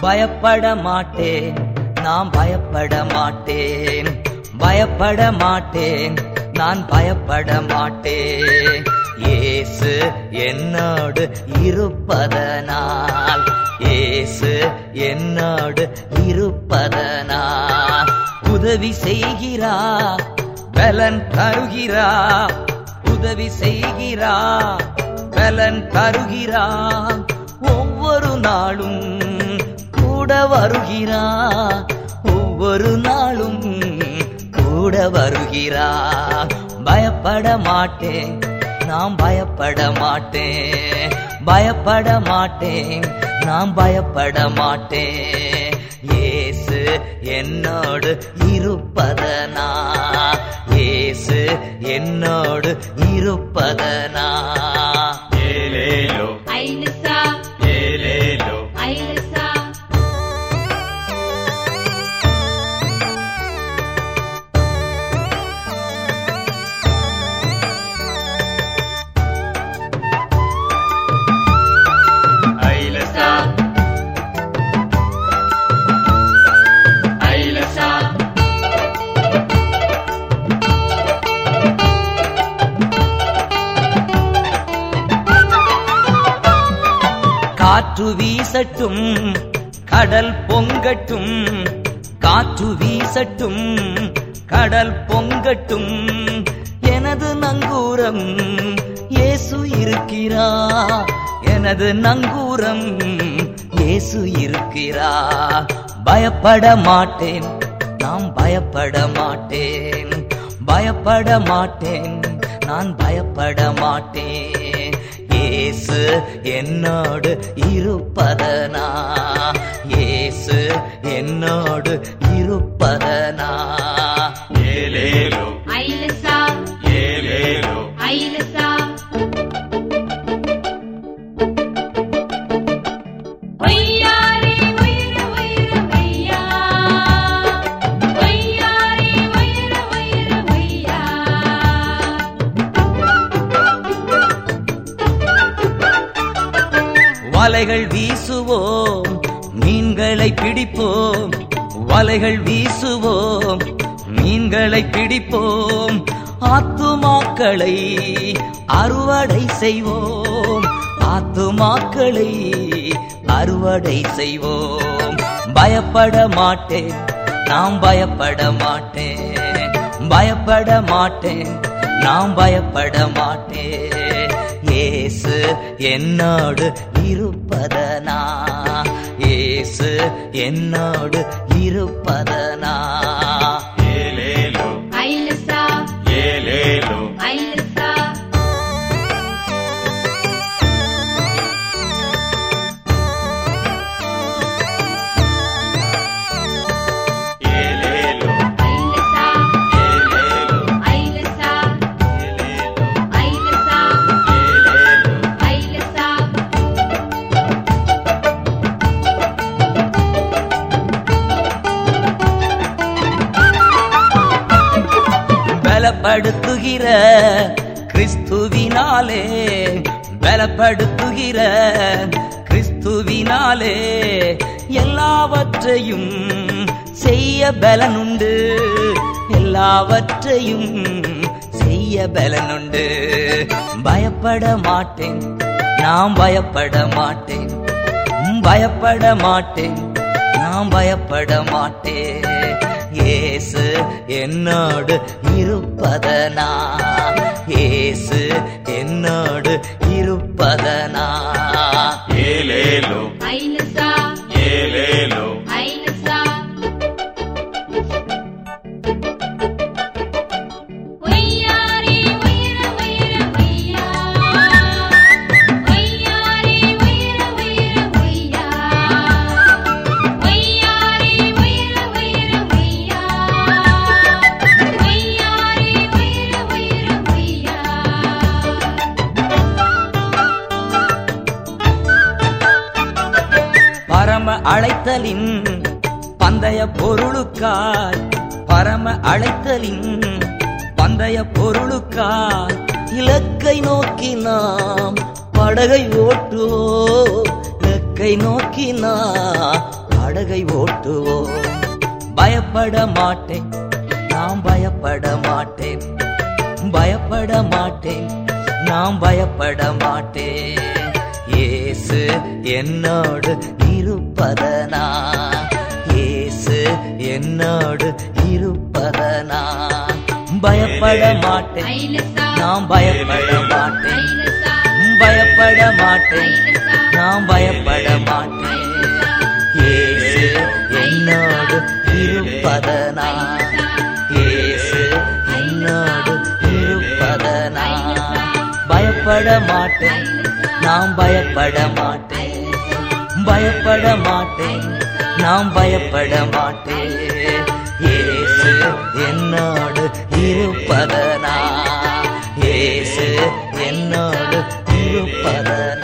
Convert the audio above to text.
பயப்பட மாட்டேன் நான் பயப்பட மாட்டேன் பயப்பட மாட்டேன் நான் பயப்பட மாட்டேன் இயேசு என்னோடு இருப்பதனால் இயேசு என்னோடு இருப்பதனால் உதவி செய்கிறா பலன் தருகிறா உதவி செய்கிறா பலன் தருகிறா ஒவ்வொரு நாளும் கூட வருகிறா ஒவ்வொரு நாளும் கூட வருகிறா பயப்பட மாட்டேன் நான் பயப்பட மாட்டேன் பயப்பட மாட்டேன் நான் பயப்பட மாட்டேன் இயேசு என்னோடு இருப்பதனா இயேசு என்னோடு இருப்பதனா ஏலேலோ ஐலசா ஏலேலோ ஐலசா ஐலசா ஐலசா காற்று வீசட்டும் கடல் பொங்கட்டும் காற்று வீசட்டும் கடல் பொங்கட்டும் எனது நங்கூரம் இயேசு இருக்கிறா எனது நங்கூரம் இயேசு இருக்கிறா பயப்பட மாட்டேன் நாம் பயப்பட மாட்டேன் பயப்பட மாட்டேன் நான் பயப்பட மாட்டேன் இயேசு என்னோடு இருப்பதனா இயேசு என்னோடு இருப்பதனா ஏலேலோ ஐலசா ஏலேலோ ஐலசா ஒய்யாரே ஒய்ர ஒய்ர ஒய்யா ஒய்யாரே ஒய்ர ஒய்ர ஒய்யா வலைகள் வீசுவோம் மீன்களை பிடிப்போம் வலைகள் வீசுவோம் மீன்களை பிடிப்போம் ஆத்துமாக்களை அறுவடை செய்வோம் ஆத்துமாக்களை அறுவடை செய்வோம் பயப்பட மாட்டேன் நாம் பயப்பட மாட்டேன் பயப்பட மாட்டேன் நாம் பயப்பட மாட்டேன் இயேசு என்னோடு இருப்பதனா இயேசு என்னோடு இருப்பதனா ஏலேலோ ஐலசா ஏலேலோ ஐலசா ஏலேலோ ஐலசா ஏலேலோ ஐலசா ஏலேலோ ஐலசா ஏலேலோ ஐலசா பலப்படுத்துகிற கிறிஸ்துவினாலே பலப்படுத்துகிற கிறிஸ்துவினாலே எல்லாவற்றையும் செய்ய பலனுண்டு எல்லாவற்றையும் செய்ய பலனுண்டு பயப்பட மாட்டேன் நாம் பயப்பட மாட்டேன் உம், பயப்பட மாட்டேன் நான் பயப்பட மாட்டேன் இயேசு என்னோடு இருப்பதனா இயேசு என்னோடு இருப்பதனா ஏலேலோ ஐலசா ஏலேலோ ஐலசா ஒய்யாரே ஒய்ர ஒய்ர ஒய்யா ஒய்யாரே ஒய்ர ஒய்ர ஒய்யா ஒய்யாரே ஒய்ர ஒய்ர ஒய்யா ஒய்யாரே ஒய்ர ஒய்ர ஒய்யா பரம அழைத்தலின் பந்தய பொருளுக்காய் பரம அழைத்தலின் பந்தய பொருளுக்காய் இலக்கை நோக்கி நாம் படகை ஓட்டுவோம் இலக்கை நோக்கி நாம் படகை ஓட்டுவோம் பயப்பட மாட்டேன் நான் பயப்பட மாட்டேன் பயப்பட மாட்டேன் நான் பயப்பட மாட்டேன் இயேசு என்னோடு இருப்பதனா இயேசு என்னோடு இருப்பதனா பயப்பட மாட்டேன் ஐலசா நான் பயப்பட மாட்டேன் ஐலசா பயப்பட மாட்டேன் ஐலசா நான் பயப்பட மாட்டேன் இயேசு என்னோடு இருப்பதனா இயேசு என்னோடு இருப்பதனா பயப்பட மாட்டேன் நான் பயப்பட மாட்டேன் பயப்பட மாட்டேன் நான் பயப்பட மாட்டேன் இயேசு என்னோடு இருப்பதனா இயேசு என்னோடு இருப்பதனா